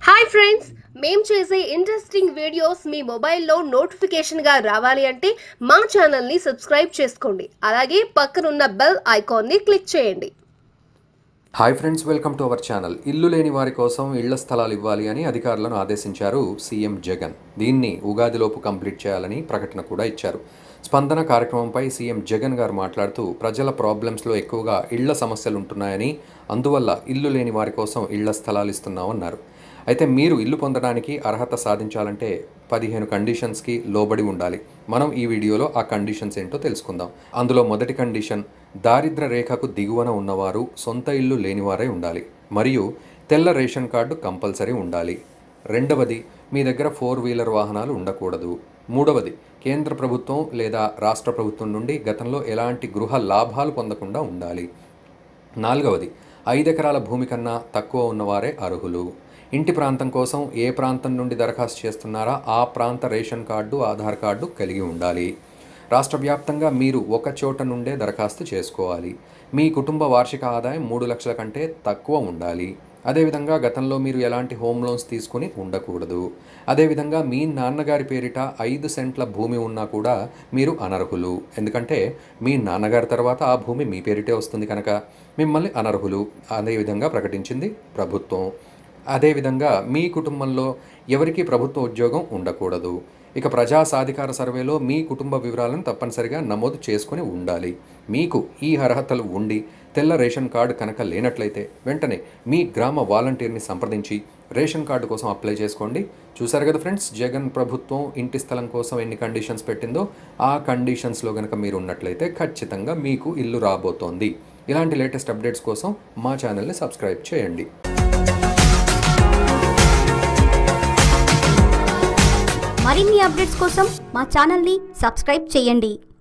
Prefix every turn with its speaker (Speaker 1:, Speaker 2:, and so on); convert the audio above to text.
Speaker 1: hi friends మేం చేసే interesting videos మీ మొబైల్లో నోటిఫికేషన్గా రావాలి అంటే మా ఛానల్ని సబ్స్క్రైబ్ చేసుకోండి అలాగే పక్కనున్న బెల్ ఐకాన్ని క్లిక్ చేయండి
Speaker 2: hi friends welcome to our channel ఇల్లు లేని వారి కోసం ఇళ్ల స్థలాలు ఇవ్వాలి అని అధికారులను ఆదేశించారు సీఎం జగన్ దీన్ని ఉగాదిలోపు కంప్లీట్ చేయాలని ప్రకటన కూడా ఇచ్చారు స్పందన కార్యక్రమంపై సీఎం జగన్ గారు మాట్లాడుతూ ప్రజల ప్రాబ్లమ్స్లో ఎక్కువగా ఇళ్ల సమస్యలు ఉంటున్నాయని అందువల్ల ఇల్లు లేని వారి కోసం ఇళ్ల స్థలాలు ఇస్తున్నామన్నారు అయితే మీరు ఇల్లు పొందడానికి అర్హత సాధించాలంటే పదిహేను కండిషన్స్కి లోబడి ఉండాలి మనం ఈ వీడియోలో ఆ కండిషన్స్ ఏంటో తెలుసుకుందాం అందులో మొదటి కండిషన్ దారిద్ర రేఖకు దిగువన ఉన్నవారు సొంత ఇల్లు లేనివారై ఉండాలి మరియు తెల్ల రేషన్ కార్డు కంపల్సరీ ఉండాలి రెండవది మీ దగ్గర ఫోర్ వీలర్ వాహనాలు ఉండకూడదు మూడవది కేంద్ర ప్రభుత్వం లేదా రాష్ట్ర ప్రభుత్వం నుండి గతంలో ఎలాంటి గృహ లాభాలు పొందకుండా ఉండాలి నాలుగవది ఐదు ఎకరాల భూమి కన్నా తక్కువ ఉన్నవారే అర్హులు ఇంటి ప్రాంతం కోసం ఏ ప్రాంతం నుండి దరఖాస్తు చేస్తున్నారా ఆ ప్రాంత రేషన్ కార్డు ఆధార్ కార్డు కలిగి ఉండాలి రాష్ట్ర వ్యాప్తంగా మీరు ఒక చోట నుండే దరఖాస్తు చేసుకోవాలి మీ కుటుంబ వార్షిక ఆదాయం మూడు లక్షల కంటే తక్కువ ఉండాలి అదేవిధంగా గతంలో మీరు ఎలాంటి హోమ్ లోన్స్ తీసుకుని ఉండకూడదు అదేవిధంగా మీ నాన్నగారి పేరిట ఐదు సెంట్ల భూమి ఉన్నా కూడా మీరు అనర్హులు ఎందుకంటే మీ నాన్నగారి తర్వాత ఆ భూమి మీ పేరిటే వస్తుంది కనుక మిమ్మల్ని అనర్హులు అదేవిధంగా ప్రకటించింది ప్రభుత్వం అదేవిధంగా మీ కుటుంబంలో ఎవరికి ప్రభుత్వ ఉద్యోగం ఉండకూడదు ఇక ప్రజా సాధికార సర్వేలో మీ కుటుంబ వివరాలను తప్పనిసరిగా నమోదు చేసుకుని ఉండాలి మీకు ఈ అర్హతలు ఉండి తెల్ల రేషన్ కార్డు కనుక లేనట్లయితే వెంటనే మీ గ్రామ వాలంటీర్ని సంప్రదించి రేషన్ కార్డు కోసం అప్లై చేసుకోండి చూసారు కదా ఫ్రెండ్స్ జగన్ ప్రభుత్వం ఇంటి స్థలం కోసం ఎన్ని కండిషన్స్ పెట్టిందో ఆ కండిషన్స్లో కనుక మీరు ఉన్నట్లయితే ఖచ్చితంగా మీకు ఇల్లు రాబోతోంది ఇలాంటి లేటెస్ట్ అప్డేట్స్ కోసం మా ఛానల్ని సబ్స్క్రైబ్ చేయండి
Speaker 3: మరిన్ని అప్డేట్స్ కోసం మా ఛానల్ని సబ్స్క్రైబ్ చేయండి